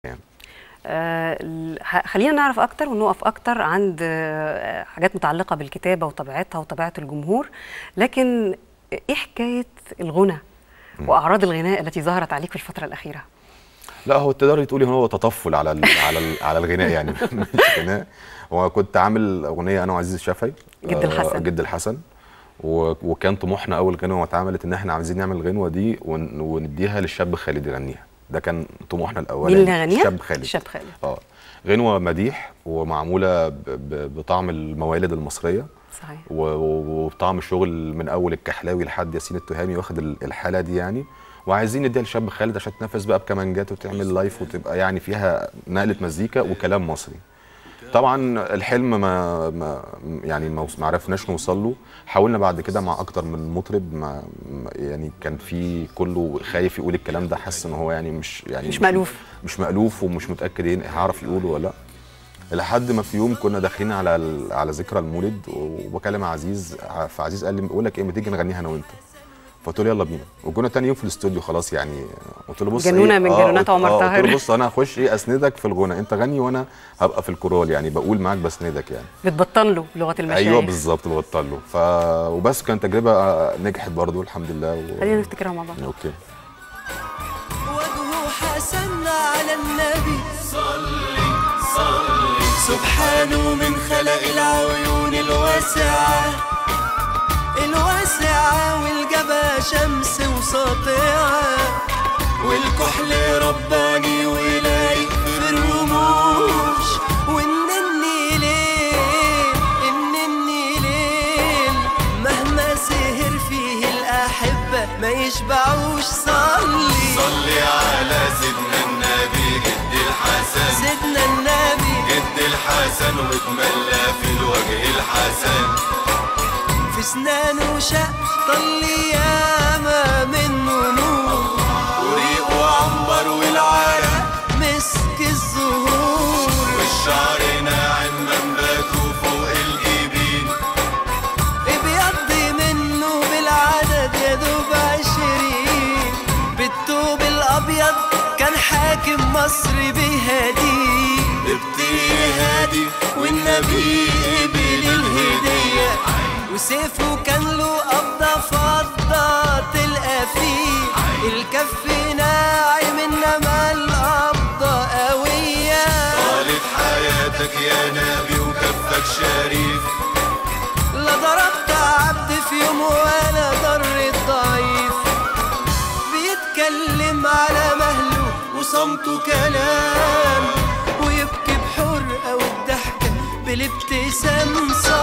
آه، ح- خلينا نعرف اكتر ونقف اكتر عند آه، حاجات متعلقه بالكتابه وطبيعتها وطبيعه الجمهور لكن ايه حكايه الغنى واعراض الغناء التي ظهرت عليك في الفتره الاخيره لا هو تقدري تقولي هو تطفل على ال على ال على الغناء يعني مش غناء هو كنت عامل اغنيه انا وعزيز الشافعي جد آه، الحسن. جد الحسن و- وكان طموحنا اول غنوه اتعملت ان احنا عايزين نعمل الغنوه دي ون- ونديها للشاب خالد يغنيها ده كان طموحنا الاول مين اللي غنيها الشاب خالد الشاب خالد اه غنوه مديح ومعموله ب- ب- بطعم الموالد المصريه صحيح و- و- وبطعم الشغل من اول الكحلاوي لحد ياسين التهامي واخد ال- الحاله دي يعني وعايزين نديها لشاب خالد عشان تنافس بقى بكمانجات وتعمل لايف وتبقى يعني فيها نقله مزيكا وكلام مصري طبعا الحلم ما, ما يعني ما ما عرفناش نوصل له حاولنا بعد كده مع اكتر من مطرب ما ما- يعني كان في كله خايف يقول الكلام ده حاسس ان هو يعني مش يعني مش مألوف. مش مألوف ومش متاكد ايه هيعرف يقوله ولا لا لحد ما في يوم كنا داخلين على ال- على ذكرى المولد وبكلم عزيز فعزيز قال لي بقول لك ايه ما تيجي نغنيها انا وانت فقلت له يلا بينا وكنا تاني يوم في الاستوديو خلاص يعني قلت له بص جنونة إيه؟ من آه، جنونات قلت- عمر آه، طاهر. قلت له بص انا هخش ايه اسندك في الغنى انت غني وانا هبقى في الكورال يعني بقول معاك بسندك يعني بتبطن له لغه المشايخ ايوه بالظبط ببطل له ف وبس كانت تجربه آه، نجحت برضو الحمد لله و... خلينا نفتكرها مع بعض اوكي وجهه حسن على النبي صلي صلي سبحانه من خلق العيون الواسعة الواسعة والجبهة شمس وساطعة والكحل رباني ولايق في الرموش والنني ليل النني ليل مهما سهر فيه الأحبة ما يشبعوش صلي صلي على سيدنا النبي جد الحسن سيدنا النبي جد الحسن واتملى في الوجه الحسن في سنانه شق طل ياما منه نور وريقه عنبر والعرق مسك الزهور والشعر ناعم منبته فوق الجبين ابيض منه بالعدد يا دوب عشرين بالثوب الابيض كان حاكم مصر بهديه ابتي هادي والنبي قبل الهدية وسيفه كان له قبضة فضة تلقى فيه الكف ناعم انما القبضة قوية طالت حياتك يا نبي وكفك شريف لا ضربت عبد في يوم ولا ضرت ضعيف بيتكلم على مهله وصمته كلام ويبكي بحرقة والضحكة بالابتسام صار